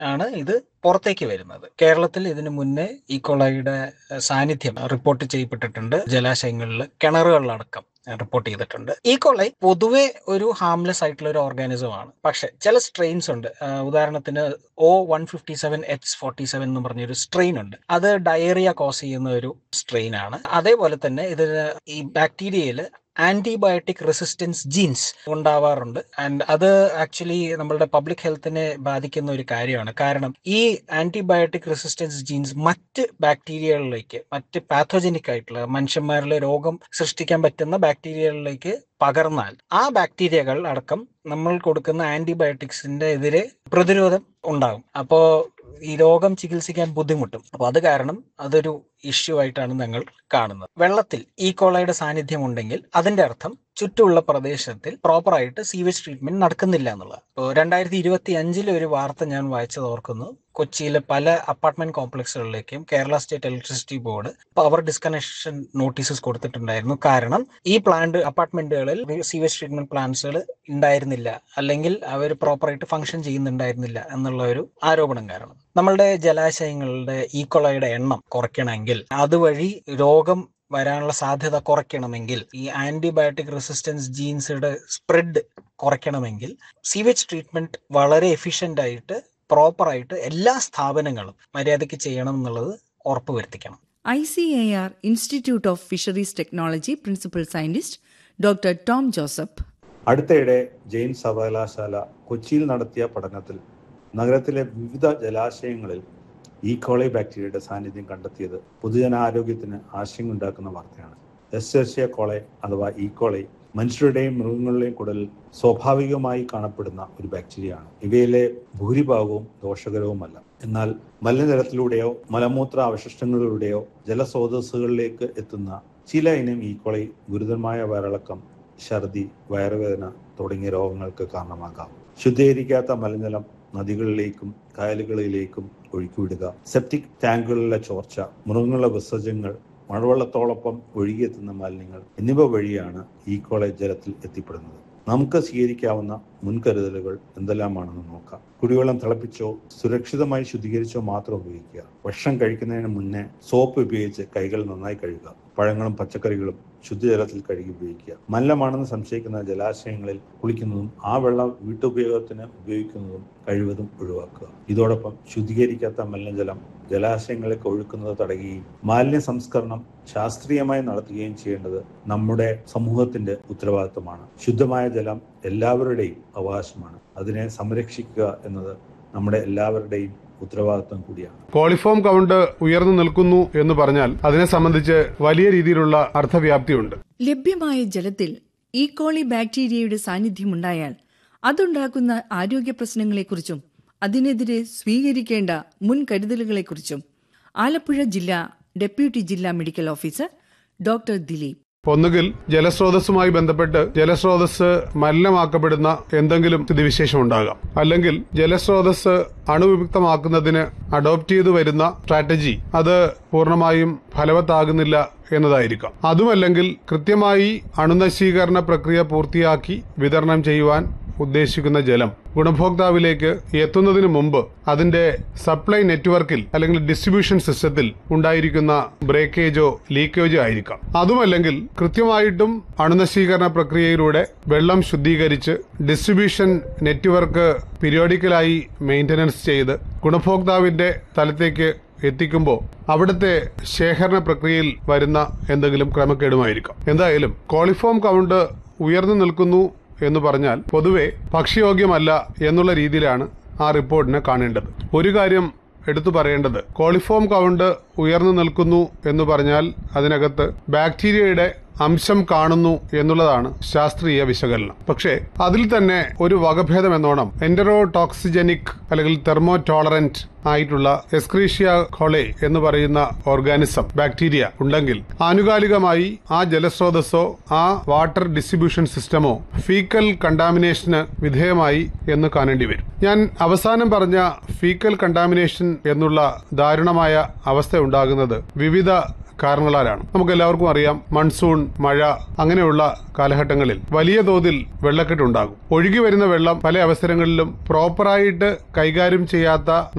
ആണ് ഇത് പുറത്തേക്ക് വരുന്നത് കേരളത്തിൽ ഇതിനു മുന്നേ ഈക്കോളയുടെ സാന്നിധ്യം റിപ്പോർട്ട് ചെയ്യപ്പെട്ടിട്ടുണ്ട് ജലാശയങ്ങളിൽ കിണറുകളിലടക്കം റിപ്പോർട്ട് ചെയ്തിട്ടുണ്ട് ഈക്കോളൈ പൊതുവെ ഒരു ഹാംലെസ് ആയിട്ടുള്ള ഒരു ഓർഗാനിസം ആണ് പക്ഷെ ചില സ്ട്രെയിൻസ് ഉണ്ട് ഉദാഹരണത്തിന് O one fifty seven H forty seven എന്ന് പറഞ്ഞൊരു സ്ട്രെയിൻ ഉണ്ട് അത് ഡയറിയ കോസ് ചെയ്യുന്ന ഒരു സ്ട്രെയിൻ ആണ് അതേപോലെ തന്നെ ഇതിന് ഈ ബാക്ടീരിയയിൽ ആന്റിബയോട്ടിക് റെസിസ്റ്റൻസ് ജീൻസ് ഉണ്ടാവാറുണ്ട് ആൻഡ് അത് ആക്ച്വലി നമ്മളുടെ പബ്ലിക് ഹെൽത്തിനെ ബാധിക്കുന്ന ഒരു കാര്യമാണ് കാരണം ഈ ആന്റിബയോട്ടിക് റെസിസ്റ്റൻസ് ജീൻസ് മറ്റ് ബാക്ടീരിയകളിലേക്ക് മറ്റ് പാത്തോജനിക് ആയിട്ടുള്ള മനുഷ്യന്മാരിലെ രോഗം സൃഷ്ടിക്കാൻ പറ്റുന്ന ബാക്ടീരിയകളിലേക്ക് പകർന്നാൽ ആ ബാക്ടീരിയകൾ അടക്കം നമ്മൾ കൊടുക്കുന്ന ആന്റിബയോട്ടിക്സിന്റെ എതിരെ പ്രതിരോധം ഉണ്ടാകും അപ്പോൾ ഈ രോഗം ചികിത്സിക്കാൻ ബുദ്ധിമുട്ടും അപ്പോൾ അത് കാരണം അതൊരു ഇഷ്യൂ ആയിട്ടാണ് ഞങ്ങൾ കാണുന്നത് വെള്ളത്തിൽ ഈ കോളയുടെ സാന്നിധ്യം ഉണ്ടെങ്കിൽ അതിന്റെ അർത്ഥം ചുറ്റുമുള്ള പ്രദേശത്തിൽ പ്രോപ്പറായിട്ട് സീവേജ് ട്രീറ്റ്മെന്റ് നടക്കുന്നില്ല എന്നുള്ളത് ഇപ്പോൾ രണ്ടായിരത്തി ഇരുപത്തി അഞ്ചിലെ ഒരു വാർത്ത ഞാൻ വായിച്ചത് ഓർക്കുന്നു കൊച്ചിയിലെ പല അപ്പാർട്ട്മെന്റ് കോംപ്ലക്സുകളിലേക്കും Kerala state electricity board power disconnection notices കൊടുത്തിട്ടുണ്ടായിരുന്നു കാരണം ഈ പ്ലാന്റ് അപ്പാർട്ട്മെന്റുകളിൽ സീവേജ് ട്രീറ്റ്മെന്റ് പ്ലാന്റ്സുകൾ ഉണ്ടായിരുന്നില്ല അല്ലെങ്കിൽ അവർ പ്രോപ്പറായിട്ട് ഫംഗ്ഷൻ ചെയ്യുന്നുണ്ടായിരുന്നില്ല എന്നുള്ള ഒരു ആരോപണം കാരണം നമ്മളുടെ ജലാശയങ്ങളുടെ ഈക്കൊളയുടെ എണ്ണം കുറയ്ക്കണമെങ്കിൽ അതുവഴി രോഗം വരാനുള്ള സാധ്യത കുറയ്ക്കണമെങ്കിൽ ഈ ആന്റിബയോട്ടിക് റെസിസ്റ്റൻസ് ജീൻസുടെ സ്പ്രെഡ് കുറയ്ക്കണമെങ്കിൽ സീവേജ് ട്രീറ്റ്മെന്റ് വളരെ എഫിഷ്യന്റ് ആയിട്ട് പ്രോപ്പറായിട്ട് എല്ലാ സ്ഥാപനങ്ങളും മര്യാദയ്ക്ക് ചെയ്യണം എന്നുള്ളത് ഉറപ്പുവരുത്തിക്കണം I C A R institute of fisheries technology principal scientist doctor Tom Joseph അടുത്തയിടെ ജെയിൻ സർവകലാശാല കൊച്ചിയിൽ നടത്തിയ പഠനത്തിൽ നഗരത്തിലെ വിവിധ ജലാശയങ്ങളിൽ ഈ കോളി ബാക്ടീരിയയുടെ സാന്നിധ്യം കണ്ടെത്തിയത് പൊതുജനാരോഗ്യത്തിന് ആശങ്കയുണ്ടാക്കുന്ന വാർത്തയാണ് എസ്റ്റേഷ്യ കോളെ അഥവാ ഈ കോളെ മനുഷ്യരുടെയും മൃഗങ്ങളുടെയും കുടലിൽ സ്വാഭാവികമായി കാണപ്പെടുന്ന ഒരു ബാക്ടീരിയയാണ് ഇവയിലെ ഭൂരിഭാഗവും ദോഷകരവുമല്ല എന്നാൽ മലിനജലത്തിലൂടെയോ മലമൂത്ര അവശിഷ്ടങ്ങളിലൂടെയോ ജലസ്രോതസ്സുകളിലേക്ക് എത്തുന്ന ചില ഇനം ഈക്കോളി ഗുരുതരമായ വയറിളക്കം ഛർദി വയറുവേദന തുടങ്ങിയ രോഗങ്ങൾക്ക് കാരണമാകാം ശുദ്ധീകരിക്കാത്ത മലിനജലം നദികളിലേക്കും കായലുകളിലേക്കും ഒഴുക്കിവിടുക സെപ്റ്റിക് ടാങ്കുകളിലെ ചോർച്ച മൃഗങ്ങളുടെ വിസർജ്യങ്ങൾ മഴവെള്ളത്തോടൊപ്പം ഒഴുകിയെത്തുന്ന മാലിന്യങ്ങൾ എന്നിവ വഴിയാണ് ഈ കോളേജ് ജലത്തിൽ എത്തിപ്പെടുന്നത് നമുക്ക് സ്വീകരിക്കാവുന്ന മുൻകരുതലുകൾ എന്തെല്ലാമാണെന്ന് നോക്കാം കുടിവെള്ളം തിളപ്പിച്ചോ സുരക്ഷിതമായി ശുദ്ധീകരിച്ചോ മാത്രം ഉപയോഗിക്കുക ഭക്ഷണം കഴിക്കുന്നതിന് മുന്നേ സോപ്പ് ഉപയോഗിച്ച് കൈകൾ നന്നായി കഴുകുക പഴങ്ങളും പച്ചക്കറികളും ശുദ്ധജലത്തിൽ കഴുകി ഉപയോഗിക്കുക മലിനമാണെന്ന് സംശയിക്കുന്ന ജലാശയങ്ങളിൽ കുളിക്കുന്നതും ആ വെള്ളം വീട്ടുപയോഗത്തിന് ഉപയോഗിക്കുന്നതും കഴിവതും ഒഴിവാക്കുക ഇതോടൊപ്പം ശുദ്ധീകരിക്കാത്ത മലിനജലം ജലാശയങ്ങളിലേക്ക് ഒഴുക്കുന്നത് തടയുകയും മാലിന്യ സംസ്കരണം ശാസ്ത്രീയമായി നടത്തുകയും ചെയ്യേണ്ടത് നമ്മുടെ സമൂഹത്തിന്റെ ഉത്തരവാദിത്വമാണ് ശുദ്ധമായ ജലം എല്ലാവരുടെയും അവകാശമാണ് അതിനെ സംരക്ഷിക്കുക എന്നത് നമ്മുടെ എല്ലാവരുടെയും ഉത്തരവാദിത്വം കൂടിയാണ് കോളിഫോം കൗണ്ട് ഉയർന്നു നിൽക്കുന്നു എന്ന് പറഞ്ഞാൽ അതിനെ സംബന്ധിച്ച് വലിയ രീതിയിലുള്ള അർത്ഥവ്യാപ്തിയുണ്ട് ലഭ്യമായ ജലത്തിൽ ഈക്കോളി ബാക്ടീരിയയുടെ സാന്നിധ്യമുണ്ടായാൽ അതുണ്ടാക്കുന്ന ആരോഗ്യ പ്രശ്നങ്ങളെക്കുറിച്ചും അതിനെതിരെ സ്വീകരിക്കേണ്ട മുൻകരുതലുകളെക്കുറിച്ചും ആലപ്പുഴ ജില്ലാ ഡെപ്യൂട്ടി ജില്ലാ മെഡിക്കൽ ഓഫീസർ ഡോക്ടർ ദിലീപ് ഒന്നുകിൽ ജലസ്രോതസ്സുമായി ബന്ധപ്പെട്ട് ജലസ്രോതസ് മലിനമാക്കപ്പെടുന്ന എന്തെങ്കിലും സ്ഥിതിവിശേഷം ഉണ്ടാകാം അല്ലെങ്കിൽ ജലസ്രോതസ് അണുവിമുക്തമാക്കുന്നതിന് അഡോപ്റ്റ് ചെയ്തു വരുന്ന സ്ട്രാറ്റജി അത് പൂർണ്ണമായും ഫലവത്താകുന്നില്ല എന്നതായിരിക്കാം അതുമല്ലെങ്കിൽ കൃത്യമായി അണുനശീകരണ പ്രക്രിയ പൂർത്തിയാക്കി വിതരണം ചെയ്യുവാൻ ഉദ്ദേശിക്കുന്ന ജലം ഗുണഭോക്താവിലേക്ക് എത്തുന്നതിന് മുമ്പ് അതിന്റെ സപ്ലൈ നെറ്റ്വർക്കിൽ അല്ലെങ്കിൽ ഡിസ്ട്രിബ്യൂഷൻ സിസ്റ്റത്തിൽ ഉണ്ടായിരിക്കുന്ന ബ്രേക്കേജോ ലീക്കേജോ ആയിരിക്കാം അതുമല്ലെങ്കിൽ കൃത്യമായിട്ടും അണുനശീകരണ പ്രക്രിയയിലൂടെ വെള്ളം ശുദ്ധീകരിച്ച് ഡിസ്ട്രിബ്യൂഷൻ നെറ്റ്വർക്ക് പീരിയോഡിക്കലായി മെയിന്റനൻസ് ചെയ്ത് ഗുണഭോക്താവിന്റെ സ്ഥലത്തേക്ക് എത്തിക്കുമ്പോൾ അവിടുത്തെ ശേഖരണ പ്രക്രിയയിൽ വരുന്ന എന്തെങ്കിലും ക്രമക്കേടുമായിരിക്കാം എന്തായാലും കോളിഫോം കൗണ്ട് ഉയർന്നു നിൽക്കുന്നു എന്ന് പറഞ്ഞാൽ പൊതുവെ ഭക്ഷ്യയോഗ്യമല്ല എന്നുള്ള രീതിയിലാണ് ആ റിപ്പോർട്ടിനെ കാണേണ്ടത് ഒരു കാര്യം എടുത്തു പറയേണ്ടത് കോളിഫോം കൗണ്ട് ഉയർന്നു നിൽക്കുന്നു എന്ന് പറഞ്ഞാൽ അതിനകത്ത് ബാക്ടീരിയയുടെ അംശം കാണുന്നു എന്നുള്ളതാണ് ശാസ്ത്രീയ വിശകലനം പക്ഷേ അതിൽ തന്നെ ഒരു വകഭേദം എന്നോണം എൻഡറോടോക്സിജനിക് അല്ലെങ്കിൽ തെർമോ ടോളറന്റ് ആയിട്ടുള്ള എസ്ക്രീഷ്യ കോളെ എന്ന് പറയുന്ന ഓർഗാനിസം ബാക്ടീരിയ ഉണ്ടെങ്കിൽ ആനുകാലികമായി ആ ജലസ്രോതസ്സോ ആ വാട്ടർ ഡിസ്ട്രിബ്യൂഷൻ സിസ്റ്റമോ ഫീക്കൽ കണ്ടാമിനേഷന് വിധേയമായി എന്ന് കാണേണ്ടി വരും ഞാൻ അവസാനം പറഞ്ഞ ഫീക്കൽ കണ്ടാമിനേഷൻ എന്നുള്ള ദാരുണമായ അവസ്ഥ ഉണ്ടാകുന്നത് വിവിധ കാരണങ്ങളാലാണ് നമുക്ക് എല്ലാവർക്കും അറിയാം മൺസൂൺ മഴ അങ്ങനെയുള്ള കാലഘട്ടങ്ങളിൽ വലിയ തോതിൽ വെള്ളക്കെട്ടുണ്ടാകും ഒഴുകി വരുന്ന വെള്ളം പല അവസരങ്ങളിലും പ്രോപ്പറായിട്ട് കൈകാര്യം ചെയ്യാത്ത